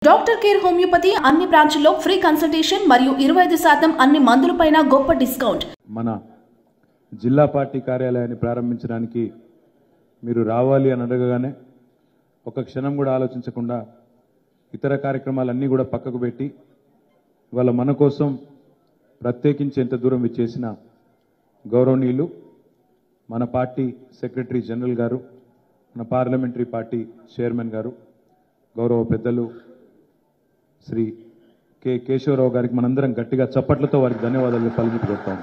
Doctor care homeopathy అన్ని బ్రాంచ్ల్లో free consultation మరియు ఇరవై ఐదు శాతం అన్ని మందులపైన గొప్ప డిస్కౌంట్ మన జిల్లా పార్టీ కార్యాలయాన్ని ప్రారంభించడానికి మీరు రావాలి అని అడగగానే ఒక క్షణం కూడా ఆలోచించకుండా ఇతర కార్యక్రమాలన్నీ కూడా పక్కకు పెట్టి ఇవాళ మన కోసం ప్రత్యేకించి ఎంత దూరం ఇచ్చేసిన గౌరవనీయులు మన పార్టీ సెక్రటరీ జనరల్ గారు మన పార్లమెంటరీ పార్టీ చైర్మన్ గారు గౌరవ పెద్దలు శ్రీ కె కేశవరావు గారికి మనందరం గట్టిగా చప్పట్లతో వారికి ధన్యవాదాలు పలుకుతూ కొడతాం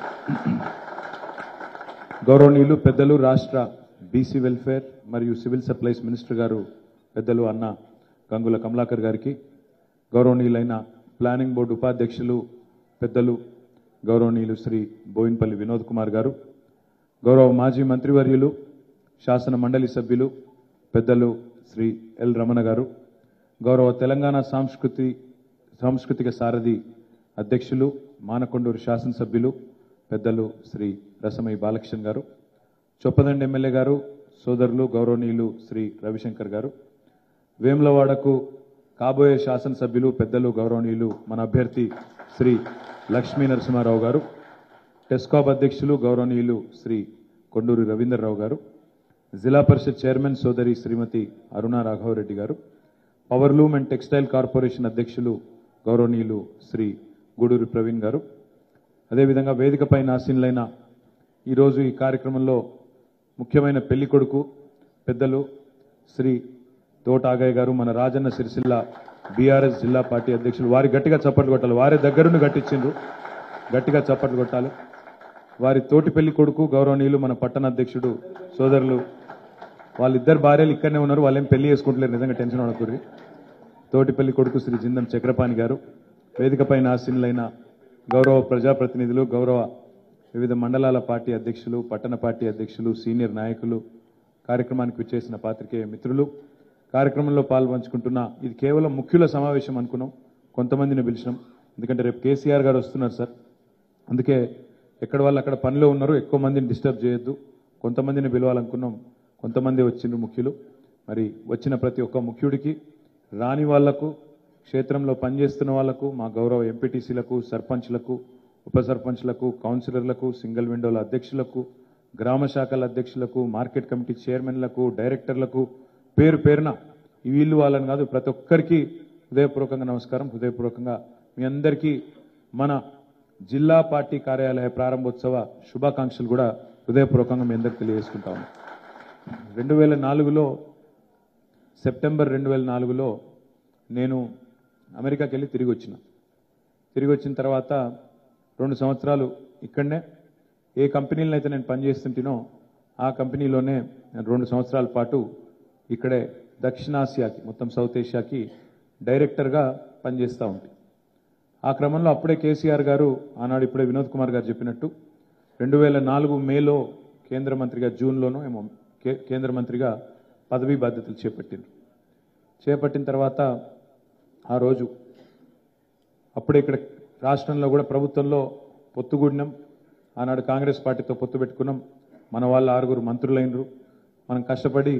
గౌరవనీయులు పెద్దలు రాష్ట్ర బీసీ వెల్ఫేర్ మరియు సివిల్ సప్లైస్ మినిస్టర్ గారు పెద్దలు అన్న గంగుల కమలాకర్ గారికి గౌరవనీయులైన ప్లానింగ్ బోర్డు ఉపాధ్యక్షులు పెద్దలు గౌరవనీయులు శ్రీ బోయిన్పల్లి వినోద్ కుమార్ గారు గౌరవ మాజీ మంత్రివర్యులు శాసన మండలి సభ్యులు పెద్దలు శ్రీ ఎల్ రమణ గారు గౌరవ తెలంగాణ సాంస్కృతి సాంస్కృతిక సారథి అధ్యక్షులు మానకొండూరు శాసనసభ్యులు పెద్దలు శ్రీ రసమయ్య బాలకృష్ణ గారు చొప్పదండి ఎమ్మెల్యే గారు సోదరులు గౌరవనీయులు శ్రీ రవిశంకర్ గారు వేములవాడకు కాబోయే శాసనసభ్యులు పెద్దలు గౌరవనీయులు మన అభ్యర్థి శ్రీ లక్ష్మీ నరసింహారావు గారు టెస్కాబ్ అధ్యక్షులు గౌరవనీయులు శ్రీ కొండూరి రవీందర్రావు గారు జిల్లా పరిషత్ చైర్మన్ సోదరి శ్రీమతి అరుణ రాఘవరెడ్డి గారు power loom and textile corporation అధ్యక్షులు గౌరవనీయులు శ్రీ గూడూరి ప్రవీణ్ గారు అదేవిధంగా వేదికపై నాశీనులైన ఈరోజు ఈ కార్యక్రమంలో ముఖ్యమైన పెళ్లి కొడుకు పెద్దలు శ్రీ తోటాగయ్య గారు మన రాజన్న సిరిసిల్ల బీఆర్ఎస్ జిల్లా పార్టీ అధ్యక్షులు వారి గట్టిగా చప్పట్లు కొట్టాలి వారి దగ్గరుండి గట్టించిండ్రు గట్టిగా చప్పట్లు కొట్టాలి వారి తోటి పెళ్లి కొడుకు గౌరవనీయులు మన పట్టణ అధ్యక్షుడు సోదరులు వాళ్ళిద్దరు భార్యలు ఇక్కడనే ఉన్నారు వాళ్ళేం పెళ్లి చేసుకుంటలేరు నిజంగా టెన్షన్ పడకూరి తోటి పెళ్లి కొడుకు శ్రీ జిందం చక్రపాణి గారు వేదికపై ఆసీనులైన గౌరవ ప్రజాప్రతినిధులు గౌరవ వివిధ మండలాల పార్టీ అధ్యక్షులు పట్టణ పార్టీ అధ్యక్షులు సీనియర్ నాయకులు కార్యక్రమానికి విచ్చేసిన పాత్రికేయ మిత్రులు కార్యక్రమంలో పాల్పంచుకుంటున్న ఇది కేవలం ముఖ్యుల సమావేశం అనుకున్నాం కొంతమందిని పిలిచినాం ఎందుకంటే రేపు కేసీఆర్ గారు వస్తున్నారు సార్ అందుకే ఎక్కడ వాళ్ళు అక్కడ పనిలో ఉన్నారు ఎక్కువ మందిని డిస్టర్బ్ చేయొద్దు కొంతమందిని పిలవాలనుకున్నాం కొంతమంది వచ్చిండ్రు ముఖ్యులు మరి వచ్చిన ప్రతి ఒక్క ముఖ్యుడికి రాని వాళ్లకు క్షేత్రంలో పనిచేస్తున్న వాళ్లకు మా గౌరవ ఎంపీటీసీలకు సర్పంచ్లకు ఉప సర్పంచ్లకు కౌన్సిలర్లకు సింగిల్ విండోల అధ్యక్షులకు గ్రామ శాఖల అధ్యక్షులకు మార్కెట్ కమిటీ చైర్మన్లకు డైరెక్టర్లకు పేరు పేరున ఈ వీళ్ళు వాళ్ళని కాదు ప్రతి ఒక్కరికి హృదయపూర్వకంగా నమస్కారం హృదయపూర్వకంగా మీ అందరికీ మన జిల్లా పార్టీ కార్యాలయ ప్రారంభోత్సవ శుభాకాంక్షలు కూడా హృదయపూర్వకంగా మీ అందరికి తెలియజేసుకుంటాము రెండు వేల నాలుగులో సెప్టెంబర్ రెండు వేల నాలుగులో నేను అమెరికాకి వెళ్ళి తిరిగి వచ్చిన తిరిగి వచ్చిన తర్వాత రెండు సంవత్సరాలు ఇక్కడనే ఏ కంపెనీలను అయితే నేను పనిచేస్తుంటేనో ఆ కంపెనీలోనే నేను రెండు సంవత్సరాల పాటు ఇక్కడే దక్షిణాసియాకి మొత్తం సౌత్ ఏషియాకి డైరెక్టర్గా పనిచేస్తూ ఉంటాయి ఆ క్రమంలో అప్పుడే కేసీఆర్ గారు ఆనాడు ఇప్పుడే వినోద్ కుమార్ గారు చెప్పినట్టు రెండు వేల నాలుగు మేలో కేంద్ర మంత్రిగా జూన్లోనో ఏమో కే- కేంద్ర మంత్రిగా పదవీ బాధ్యతలు చేపట్టింది చేపట్టిన తర్వాత ఆ రోజు అప్పుడే ఇక్కడ రాష్ట్రంలో కూడా ప్రభుత్వంలో పొత్తుగూడినాం ఆనాడు కాంగ్రెస్ పార్టీతో పొత్తు పెట్టుకున్నాం మన వాళ్ళ ఆరుగురు మంత్రులైనరు మనం కష్టపడి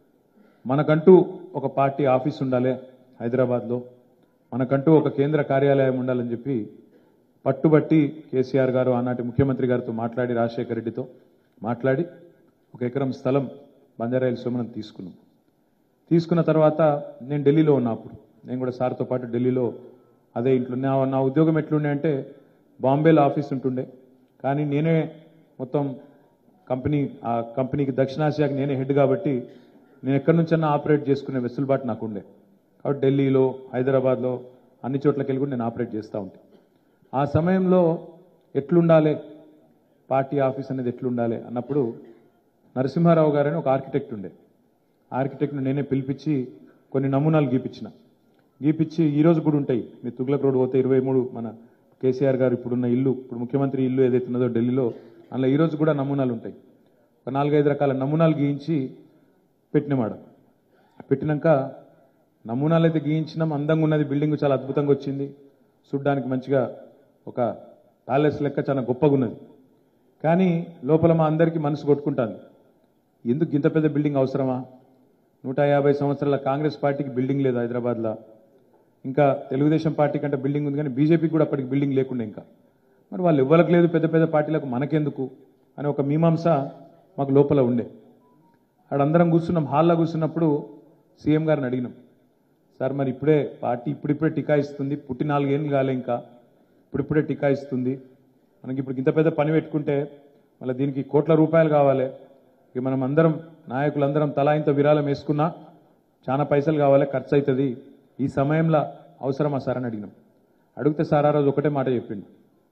మనకంటూ ఒక పార్టీ ఆఫీస్ ఉండాలి హైదరాబాద్లో మనకంటూ ఒక కేంద్ర కార్యాలయం ఉండాలని చెప్పి పట్టుబట్టి కేసీఆర్ గారు ఆనాటి ముఖ్యమంత్రి గారితో మాట్లాడి రాజశేఖర రెడ్డితో మాట్లాడి ఒక ఎకరం స్థలం బంజారాయిల సోమనం తీసుకున్నాం తీసుకున్న తర్వాత నేను ఢిల్లీలో ఉన్నా అప్పుడు నేను కూడా సార్తో పాటు ఢిల్లీలో అదే ఇంట్లో నా నా ఉద్యోగం ఎట్లుండే అంటే బాంబేలో ఆఫీస్ ఉంటుండే కానీ నేనే మొత్తం కంపెనీ ఆ కంపెనీకి దక్షిణాసియాకి నేనే హెడ్ కాబట్టి నేను ఎక్కడి నుంచన్నా ఆపరేట్ చేసుకునే వెసులుబాటు నాకు ఉండే కాబట్టి ఢిల్లీలో హైదరాబాద్లో అన్ని చోట్లకి వెళ్ళి కూడా నేను ఆపరేట్ చేస్తూ ఉంటాను ఆ సమయంలో ఎట్లుండాలి పార్టీ ఆఫీస్ అనేది ఎట్లుండాలి అన్నప్పుడు నరసింహారావు గారని ఒక ఆర్కిటెక్ట్ ఉండే ఆర్కిటెక్ట్ను నేనే పిలిపించి కొన్ని నమూనాలు గీపించిన గీపించి ఈ రోజు కూడా ఉంటాయి మీ తుగ్లక్ రోడ్ పోతే ఇరవై మూడు మన కేసీఆర్ గారు ఇప్పుడున్న ఇల్లు ఇప్పుడు ముఖ్యమంత్రి ఇల్లు ఏదైతే ఉన్నదో ఢిల్లీలో అందులో ఈ రోజు కూడా నమూనాలు ఉంటాయి ఒక నాలుగైదు రకాల నమూనాలు గీయించి పెట్టినమాట పెట్టినాక నమూనాలు అయితే గీయించినాం అందంగా ఉన్నది బిల్డింగ్ చాలా అద్భుతంగా వచ్చింది చూడ్డానికి మంచిగా ఒక ప్యాలెస్ లెక్క చాలా గొప్పగా ఉన్నది కానీ లోపల మా అందరికీ మనసు కొట్టుకుంటాను ఎందుకు ఇంత పెద్ద బిల్డింగ్ అవసరమా నూట యాభై సంవత్సరాల కాంగ్రెస్ పార్టీకి బిల్డింగ్ లేదు హైదరాబాద్లో ఇంకా తెలుగుదేశం పార్టీ కంటే బిల్డింగ్ ఉంది కానీ బీజేపీకి కూడా అప్పటికి బిల్డింగ్ లేకుండా ఇంకా మరి వాళ్ళు ఇవ్వలకు లేదు పెద్ద పెద్ద పార్టీలకు మనకెందుకు అని ఒక మీమాంస మాకు లోపల ఉండే ఆడందరం కూర్చున్నాం హాల్లో కూర్చున్నప్పుడు సీఎం గారిని అడిగినాం సార్ మరి ఇప్పుడే పార్టీ ఇప్పుడిప్పుడే టికా ఇస్తుంది పుట్టి నాలుగేళ్ళు కాలే ఇంకా ఇప్పుడిప్పుడే టికా ఇస్తుంది మనకి ఇప్పుడు ఇంత పెద్ద పని పెట్టుకుంటే మళ్ళీ దీనికి కోట్ల రూపాయలు కావాలి ఇక మనం అందరం నాయకులందరం తలా ఇంత విరాళం వేసుకున్నా చాలా పైసలు కావాలి ఖర్చు అవుతుంది ఈ సమయంలో అవసరమా సార్ అని అడిగినాం అడిగితే సార్ ఆ రోజు ఒకటే మాట చెప్పిండు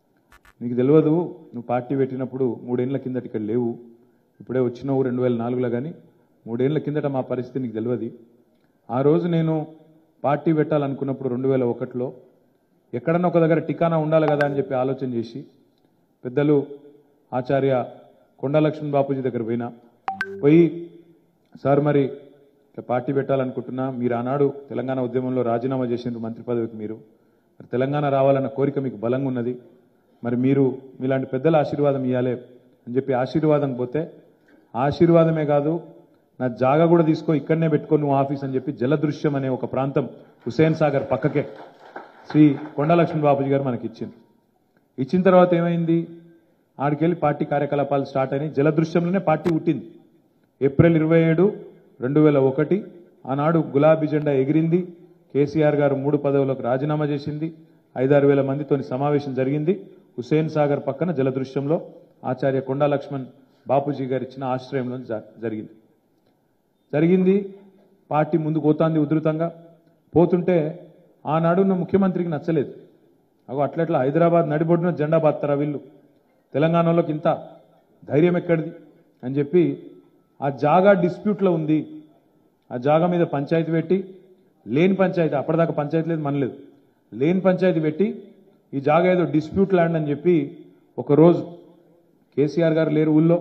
నీకు తెలియదు నువ్వు పార్టీ పెట్టినప్పుడు మూడేళ్ల కిందట ఇక్కడ లేవు ఇప్పుడే వచ్చినావు రెండు వేల నాలుగులో కానీ మూడేళ్ల కిందట మా పరిస్థితి నీకు తెలియదు ఆ రోజు నేను పార్టీ పెట్టాలనుకున్నప్పుడు రెండు వేల ఒకటిలో ఎక్కడన్నా ఒక దగ్గర టికానా ఉండాలి కదా అని చెప్పి ఆలోచన చేసి పెద్దలు ఆచార్య కొండా లక్ష్మణ్ బాపూజీ దగ్గర పోయినా పోయి సార్ మరి ఇట్లా పార్టీ పెట్టాలనుకుంటున్నా మీరు ఆనాడు తెలంగాణ ఉద్యమంలో రాజీనామా చేసిండ్రు మంత్రి పదవికి మీరు మరి తెలంగాణ రావాలన్న కోరిక మీకు బలంగా ఉన్నది మరి మీరు మీలాంటి పెద్దల ఆశీర్వాదం ఇవ్వాలి అని చెప్పి ఆశీర్వాదం పోతే ఆశీర్వాదమే కాదు నా జాగా కూడా తీసుకో ఇక్కడనే పెట్టుకో నువ్వు ఆఫీస్ అని చెప్పి జలదృశ్యం అనే ఒక ప్రాంతం హుసేన్ సాగర్ పక్కకే శ్రీ కొండలక్ష్మణ్ బాబుజీ గారు మనకి ఇచ్చింది ఇచ్చిన తర్వాత ఏమైంది ఆడికెళ్ళి పార్టీ కార్యకలాపాలు స్టార్ట్ అయినాయి జలదృశ్యంలోనే పార్టీ పుట్టింది ఏప్రిల్ ఇరవై ఏడు రెండు వేల ఒకటి ఆనాడు గులాబీ జెండా ఎగిరింది కేసీఆర్ గారు మూడు పదవులకు రాజీనామా చేసింది ఐదారు వేల మందితోని సమావేశం జరిగింది హుసేన్ సాగర్ పక్కన జలదృశ్యంలో ఆచార్య కొండా లక్ష్మణ్ బాపూజీ గారు ఇచ్చిన ఆశ్రయంలో జ- జరిగింది జరిగింది పార్టీ ముందుకు పోతాంది ఉధృతంగా పోతుంటే ఆనాడు ఉన్న ముఖ్యమంత్రికి నచ్చలేదు అగో అట్లట్లా హైదరాబాద్ నడిబొడ్డున జెండా బాత్తరా వీళ్ళు తెలంగాణలోకి ఇంత ధైర్యం ఎక్కడిది అని చెప్పి ఆ జాగా డిస్ప్యూట్లో ఉంది ఆ జాగా మీద పంచాయతీ పెట్టి లేని పంచాయతీ అప్పటిదాకా పంచాయతీ లేదు మనలేదు లేని పంచాయతీ పెట్టి ఈ జాగా ఏదో డిస్ప్యూట్ ల్యాండ్ అని చెప్పి ఒకరోజు కేసీఆర్ గారు లేరు ఊళ్ళో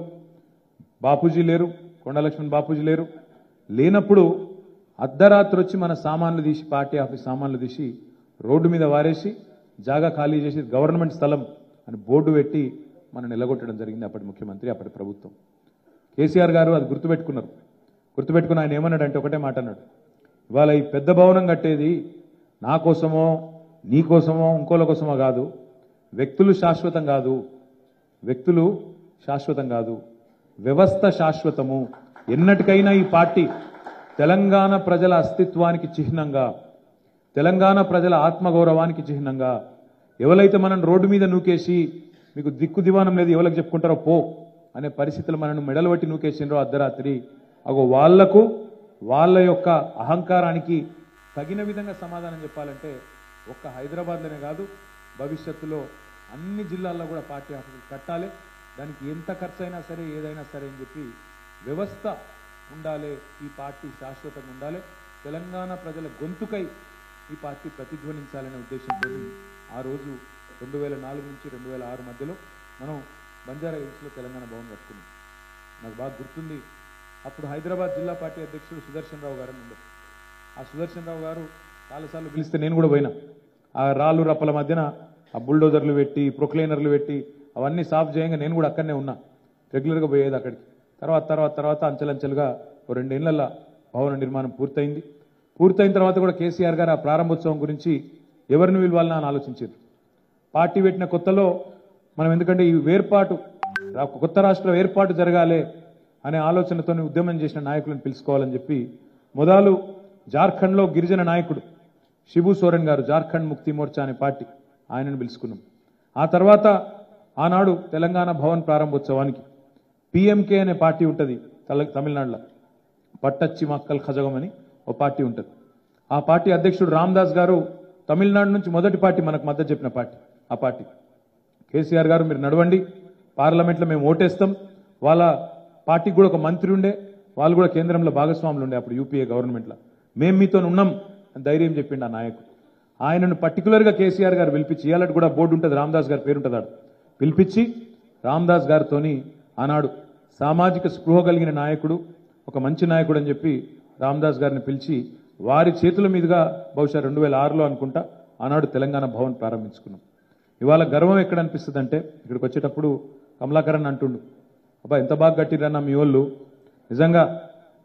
బాపూజీ లేరు కొండలక్ష్మణ్ బాపూజీ లేరు లేనప్పుడు అర్ధరాత్రి వచ్చి మన సామాన్లు తీసి పార్టీ ఆఫీస్ సామాన్లు తీసి రోడ్డు మీద వారేసి జాగా ఖాళీ చేసి గవర్నమెంట్ స్థలం అని బోర్డు పెట్టి మనం నిలగొట్టడం జరిగింది అప్పటి ముఖ్యమంత్రి అప్పటి ప్రభుత్వం కేసీఆర్ గారు అది గుర్తుపెట్టుకున్నారు గుర్తుపెట్టుకుని ఆయన ఏమన్నాడంటే ఒకటే మాట అన్నాడు ఇవాళ ఈ పెద్ద భవనం కట్టేది నా కోసమో నీ కోసమో ఇంకోల కోసమో కాదు వ్యక్తులు శాశ్వతం కాదు వ్యక్తులు శాశ్వతం కాదు వ్యవస్థ శాశ్వతము ఎన్నటికైనా ఈ పార్టీ తెలంగాణ ప్రజల అస్తిత్వానికి చిహ్నంగా తెలంగాణ ప్రజల ఆత్మగౌరవానికి చిహ్నంగా ఎవరైతే మనం రోడ్డు మీద నూకేసి మీకు దిక్కు దివానం లేదు ఎవరికి చెప్పుకుంటారో పో అనే పరిస్థితులు మనను మెడలు పట్టి నూకేసిండ్రో అర్ధరాత్రి అగో వాళ్లకు వాళ్ళ యొక్క అహంకారానికి తగిన విధంగా సమాధానం చెప్పాలంటే ఒక్క హైదరాబాద్లోనే కాదు భవిష్యత్తులో అన్ని జిల్లాల్లో కూడా పార్టీ ఆఫీసులు కట్టాలి దానికి ఎంత ఖర్చు అయినా సరే ఏదైనా సరే అని చెప్పి వ్యవస్థ ఉండాలి ఈ పార్టీ శాశ్వతంగా ఉండాలి తెలంగాణ ప్రజల గొంతుకై ఈ పార్టీ ప్రతిధ్వనించాలనే ఉద్దేశంతో ఆ రోజు రెండు వేల నాలుగు నుంచి రెండు వేల ఆరు మధ్యలో మనం బంజారా హిల్స్లో తెలంగాణ భవన్ కట్టుకున్నాం నాకు బాగా గుర్తుంది అప్పుడు హైదరాబాద్ జిల్లా పార్టీ అధ్యక్షుడు సుదర్శన్ రావు గారు ఉండే ఆ సుదర్శన్ రావు గారు చాలాసార్లు పిలిస్తే నేను కూడా పోయినా ఆ రాళ్ళు రప్పల మధ్యన ఆ బుల్డోజర్లు పెట్టి ప్రొక్లైనర్లు పెట్టి అవన్నీ సాఫ్ చేయంగా నేను కూడా అక్కడనే ఉన్నా రెగ్యులర్గా పోయేది అక్కడికి తర్వాత తర్వాత తర్వాత అంచెలంచెలుగా ఓ రెండేళ్లలో భవన నిర్మాణం పూర్తయింది పూర్తయిన తర్వాత కూడా కేసీఆర్ గారు ఆ ప్రారంభోత్సవం గురించి ఎవరిని పిలవాలని అని ఆలోచించారు పార్టీ పెట్టిన కొత్తలో మనం ఎందుకంటే ఈ వేర్పాటు రా- కొత్త రాష్ట్రం ఏర్పాటు జరగాలి అనే ఆలోచనతో ఉద్యమం చేసిన నాయకులను పిలుచుకోవాలని చెప్పి మొదలు జార్ఖండ్లో గిరిజన నాయకుడు శిబు సోరెన్ గారు జార్ఖండ్ ముక్తి మోర్చా అనే పార్టీ ఆయనను పిలుచుకున్నాం ఆ తర్వాత ఆనాడు తెలంగాణ భవన్ ప్రారంభోత్సవానికి పిఎంకే అనే పార్టీ ఉంటుంది తల- తమిళనాడులో పట్టచ్చి మక్కల్ ఖజగం అని ఓ పార్టీ ఉంటుంది ఆ పార్టీ అధ్యక్షుడు రామ్దాస్ గారు తమిళనాడు నుంచి మొదటి పార్టీ మనకు మద్దతు చెప్పిన పార్టీ ఆ పార్టీ కేసీఆర్ గారు మీరు నడవండి పార్లమెంట్లో మేము ఓటేస్తాం వాళ్ళ పార్టీకి కూడా ఒక మంత్రి ఉండే వాళ్ళు కూడా కేంద్రంలో భాగస్వాములు ఉండే అప్పుడు యూపీఏ గవర్నమెంట్లో మేము మీతో ఉన్నాం అని ధైర్యం చెప్పిండు ఆ నాయకుడు ఆయనను పర్టికులర్గా కేసీఆర్ గారు పిలిపించి ఇవాళ కూడా బోర్డు ఉంటుంది రామదాస్ గారి పేరు ఉంటుంది ఆడ. పిలిపించి రామదాస్ గారితోని ఆనాడు సామాజిక స్పృహ కలిగిన నాయకుడు ఒక మంచి నాయకుడు అని చెప్పి రామదాస్ గారిని పిలిచి వారి చేతుల మీదుగా బహుశా రెండు వేల ఆరులో అనుకుంటా ఆనాడు తెలంగాణ భవన్ ప్రారంభించుకున్నాం ఇవాళ గర్వం ఎక్కడ అనిపిస్తుంది అంటే ఇక్కడికి వచ్చేటప్పుడు కమలాకరణ్ అంటుండు అబ్బా ఎంత బాగా కట్టిరన్నా మీ వాళ్ళు నిజంగా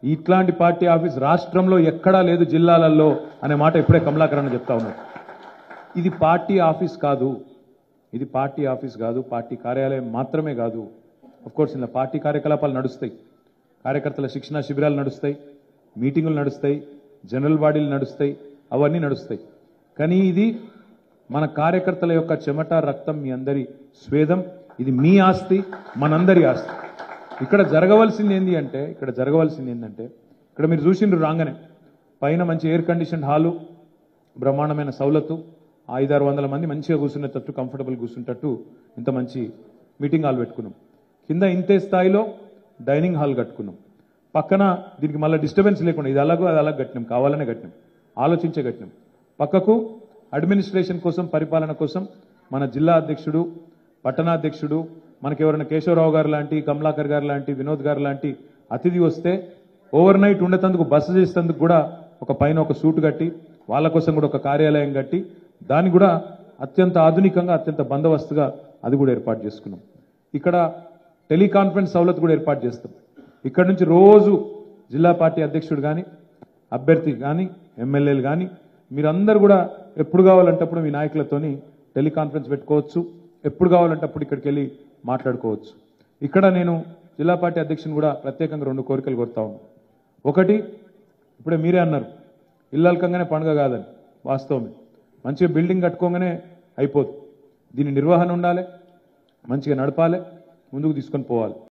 ఇట్లాంటి పార్టీ ఆఫీస్ రాష్ట్రంలో ఎక్కడా లేదు జిల్లాలలో అనే మాట ఇప్పుడే కమలాకర్ అన్న చెప్తా ఉన్నారు ఇది పార్టీ ఆఫీస్ కాదు ఇది పార్టీ ఆఫీస్ కాదు పార్టీ కార్యాలయం మాత్రమే కాదు కోర్స్ ఇలా పార్టీ కార్యకలాపాలు నడుస్తాయి కార్యకర్తల శిక్షణ శిబిరాలు నడుస్తాయి మీటింగులు నడుస్తాయి జనరల్ బాడీలు నడుస్తాయి అవన్నీ నడుస్తాయి కానీ ఇది మన కార్యకర్తల యొక్క చెమట రక్తం మీ అందరి స్వేదం ఇది మీ ఆస్తి మనందరి ఆస్తి ఇక్కడ జరగవలసింది ఏంటి అంటే ఇక్కడ జరగవలసింది ఏంటంటే ఇక్కడ మీరు చూసిండ్రు రాగానే పైన మంచి ఎయిర్ కండిషన్ హాలు బ్రహ్మాండమైన సౌలతు ఐదారు వందల మంది మంచిగా కూర్చునేటట్టు కంఫర్టబుల్ కూర్చుంటట్టు ఇంత మంచి మీటింగ్ హాల్ పెట్టుకున్నాం కింద ఇంతే స్థాయిలో డైనింగ్ హాల్ కట్టుకున్నాం పక్కన దీనికి మళ్ళీ డిస్టర్బెన్స్ లేకుండా ఇది అలాగో అది అలాగ కట్టినాం కావాలనే కట్టినాం ఆలోచించే కట్టినాం పక్కకు అడ్మినిస్ట్రేషన్ కోసం పరిపాలన కోసం మన జిల్లా అధ్యక్షుడు పట్టణాధ్యక్షుడు మనకి ఎవరైనా కేశవరావు గారు లాంటి కమలాకర్ గారు లాంటి వినోద్ గారు లాంటి అతిథి వస్తే ఓవర్ నైట్ ఉండేందుకు బస చేసేందుకు కూడా ఒక పైన ఒక సూట్ కట్టి వాళ్ళ కోసం కూడా ఒక కార్యాలయం కట్టి దాన్ని కూడా అత్యంత ఆధునికంగా అత్యంత బందోబస్తుగా అది కూడా ఏర్పాటు చేసుకున్నాం ఇక్కడ టెలికాన్ఫరెన్స్ సౌలత్ కూడా ఏర్పాటు చేస్తాం ఇక్కడ నుంచి రోజు జిల్లా పార్టీ అధ్యక్షుడు కానీ అభ్యర్థి కానీ ఎమ్మెల్యేలు కానీ మీరందరూ కూడా ఎప్పుడు కావాలంటే అప్పుడు మీ నాయకులతోని టెలికాన్ఫరెన్స్ పెట్టుకోవచ్చు ఎప్పుడు కావాలంటే అప్పుడు ఇక్కడికి వెళ్ళి మాట్లాడుకోవచ్చు ఇక్కడ నేను జిల్లా పార్టీ అధ్యక్షుని కూడా ప్రత్యేకంగా రెండు కోరికలు కోరుతా ఉన్నాను ఒకటి ఇప్పుడే మీరే అన్నారు ఇల్లల్కంగానే పండుగ కాదని వాస్తవమే మంచిగా బిల్డింగ్ కట్టుకోగానే అయిపోదు దీని నిర్వహణ ఉండాలి మంచిగా నడపాలి ముందుకు తీసుకొని పోవాలి